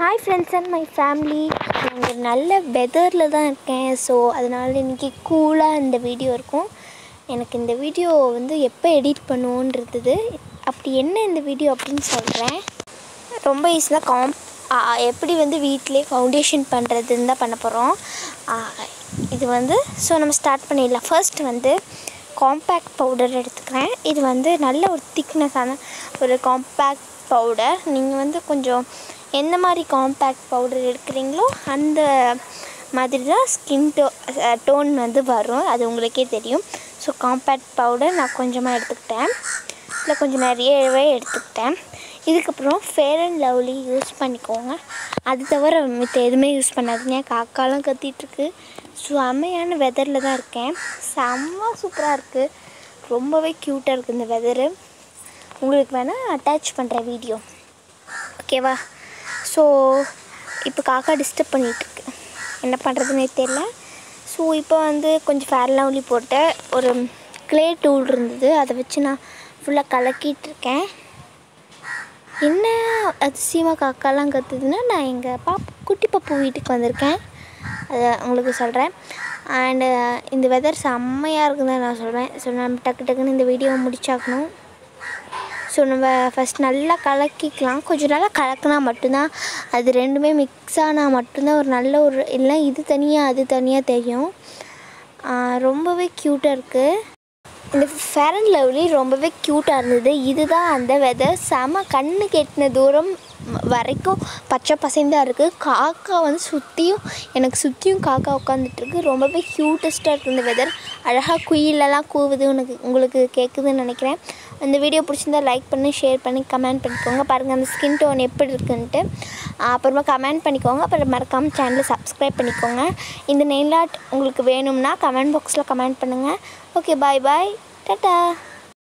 hi friends and my family நான் ஒரு நல்ல வெதரில் தான் இருக்கேன் ஸோ அதனால் இன்றைக்கி கூலாக இந்த வீடியோ இருக்கும் எனக்கு இந்த வீடியோ வந்து எப்போ எடிட் பண்ணுவோன்றது அப்படி என்ன இந்த வீடியோ அப்படின்னு சொல்கிறேன் ரொம்ப ஈஸியாக காம் ஆ, எப்படி வந்து வீட்டிலே ஃபவுண்டேஷன் பண்ணுறதுன்னு தான் பண்ண போகிறோம் இது வந்து ஸோ நம்ம ஸ்டார்ட் பண்ணிடலாம் ஃபர்ஸ்ட் வந்து காம்பேக்ட் பவுடர் எடுத்துக்கிறேன் இது வந்து நல்ல ஒரு திக்னஸான ஒரு காம்பேக்ட் பவுடர் நீங்கள் வந்து கொஞ்சம் எந்த மாதிரி காம்பேக்ட் பவுடர் எடுக்கிறீங்களோ அந்த மாதிரி தான் ஸ்கின் டோ டோன் வந்து வரும் அது உங்களுக்கே தெரியும் ஸோ காம்பேக்ட் பவுடர் நான் கொஞ்சமாக எடுத்துக்கிட்டேன் இல்லை கொஞ்சம் நிறையவே எடுத்துக்கிட்டேன் இதுக்கப்புறம் ஃபேர் அண்ட் லவ்லி யூஸ் பண்ணிக்கோங்க அது தவிர மித்த எதுவுமே யூஸ் பண்ணாதீங்க காக்காலாம் கத்திட்டுருக்கு செம்மையான வெதரில் தான் இருக்கேன் செம்ம சூப்பராக இருக்குது ரொம்பவே க்யூட்டாக இருக்குது இந்த வெதரு உங்களுக்கு வேணால் அட்டாச் பண்ணுறேன் வீடியோ ஓகேவா ஸோ இப்போ காக்கா டிஸ்டர்ப் பண்ணிகிட்ருக்கு என்ன பண்ணுறதுனே தெரியல ஸோ இப்போ வந்து கொஞ்சம் ஃபேர் லவ்லி போட்ட ஒரு க்ளே டூல் இருந்தது அதை வச்சு நான் ஃபுல்லாக கலக்கிட்டு இருக்கேன் என்ன அதிசயமாக காக்காலாம் கத்துதுன்னா நான் எங்கள் பாப் குட்டி பாப்பு வீட்டுக்கு வந்திருக்கேன் அதை உங்களுக்கு சொல்கிறேன் அண்டு இந்த வெதர் செம்மையாக இருக்குன்னு தான் நான் சொல்வேன் ஸோ நம்ம டக்கு டக்குன்னு இந்த வீடியோவை முடிச்சாக்கணும் ஸோ நம்ம ஃபஸ்ட் நல்லா கலக்கிக்கலாம் கொஞ்சம் நல்லா கலக்கினா மட்டும்தான் அது ரெண்டுமே மிக்ஸ் ஆனால் மட்டும்தான் ஒரு நல்ல ஒரு இல்லை இது தனியாக அது தனியாக தெரியும் ஆஹ் ரொம்பவே க்யூட்டாக இருக்குது இந்த ஃபேர் அண்ட் லவ்லி ரொம்பவே க்யூட்டாக இருந்தது இதுதான் அந்த வெதர் செம கண்ணு கெட்டின தூரம் வரைக்கும் பச்சை பசைந்தாக இருக்குது காக்கா வந்து சுற்றியும் எனக்கு சுற்றியும் காக்கா உட்காந்துட்ருக்கு ரொம்பவே க்யூட்டஸ்ட்டாக இருக்குது இந்த வெதர் அழகாக குயிலெல்லாம் கூவுது உனக்கு உங்களுக்கு கேட்குதுன்னு நினைக்கிறேன் இந்த வீடியோ பிடிச்சிருந்தா லைக் பண்ணி ஷேர் பண்ணி கமெண்ட் பண்ணிக்கோங்க பாருங்கள் அந்த ஸ்கின் டோன் எப்படி இருக்குன்ட்டு அப்புறமா கமெண்ட் பண்ணிக்கோங்க அப்புறம் மறக்காமல் சேனலை சப்ஸ்கிரைப் பண்ணிக்கோங்க இந்த நெயில் ஆர்ட் உங்களுக்கு வேணும்னா கமெண்ட் பாக்ஸில் கமெண்ட் பண்ணுங்கள் ஓகே பாய் பாய் டாட்டா